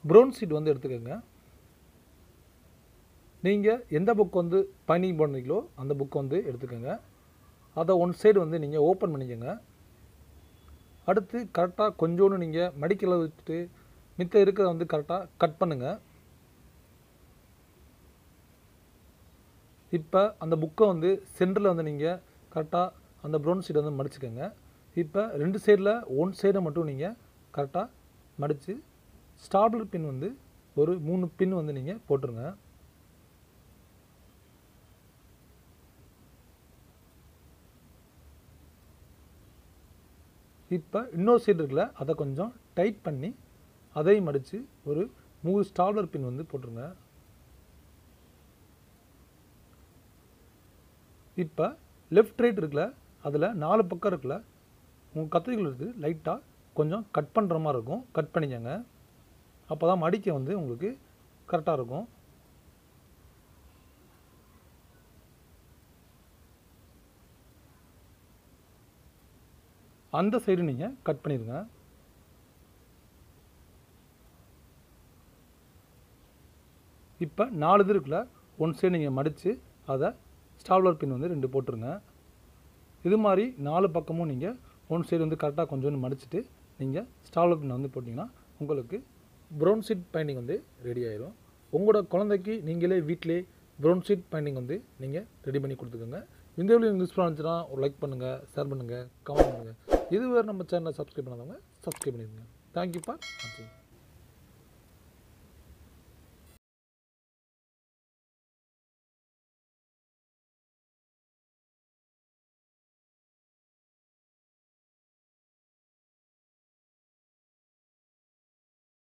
brown sheet வந்து எடுத்துக்கோங்க நீங்கள் எந்த புக் வந்து பைண்டிங் பண்ணுறீங்களோ அந்த புக் வந்து எடுத்துக்கோங்க அதை ஒன் சைடு வந்து நீங்கள் ஓப்பன் பண்ணிக்கோங்க அடுத்து கரெக்டாக கொஞ்சோண்டு நீங்கள் மடிக்கல வச்சுட்டு மித்த இருக்கிறத வந்து கரெக்டாக கட் பண்ணுங்கள் இப்போ அந்த புக்கை வந்து சென்டரில் வந்து நீங்கள் கரெக்டாக அந்த ப்ரௌன் ஷீட் வந்து மடிச்சுக்கோங்க இப்போ ரெண்டு சைடில் ஒன் சைடை மட்டும் நீங்கள் கரெக்டாக மடித்து ஸ்டாப்லர் பின் வந்து ஒரு மூணு பின் வந்து நீங்கள் போட்டுருங்க இப்போ இன்னொரு சைடு இருக்குல்ல அதை கொஞ்சம் டைட் பண்ணி அதையும் மடித்து ஒரு மூணு ஸ்டாப்லர் பின் வந்து போட்டுருங்க இப்போ லெஃப்ட் ரைட் இருக்குல்ல அதில் நாலு பக்கம் இருக்குல்ல உங்கள் கத்திரிக்கல் எடுத்து லைட்டாக கொஞ்சம் கட் பண்ணுற மாதிரி இருக்கும் கட் பண்ணிக்கோங்க அப்போ தான் மடிக்க வந்து உங்களுக்கு கரெக்டாக இருக்கும் அந்த சைடு நீங்கள் கட் பண்ணிடுங்க இப்போ நாலு இது இருக்குல்ல ஒன் சைடு நீங்கள் மடித்து அதை ஸ்டாப்லர் பின் வந்து ரெண்டு போட்டுருங்க இது மாதிரி நாலு பக்கமும் நீங்கள் ஒன் சைடு வந்து கரெக்டாக கொஞ்சோண்டு மடிச்சுட்டு நீங்கள் ஸ்டாப்லர் பின் வந்து போட்டிங்கன்னா உங்களுக்கு ப்ரௌன் ஷீட் பைண்டிங் வந்து ரெடி ஆயிரும் உங்களோட குழந்தைக்கு நீங்களே வீட்டிலே ப்ரௌன் ஷீட் பைண்டிங் வந்து நீங்கள் ரெடி பண்ணி கொடுத்துக்கோங்க இந்த வீடியோ உங்களுக்கு யூஸ்ஃபுல்லாக இருந்துச்சுன்னா ஒரு லைக் பண்ணுங்கள் ஷேர் பண்ணுங்கள் கமெண்ட் பண்ணுங்கள் இதுவரை நம்ம சேனலை சப்ஸ்கிரைப் பண்ணாதவங்க சப்ஸ்கிரைப் பண்ணிடுங்க தேங்க்யூ ஃபார் வாட்சிங்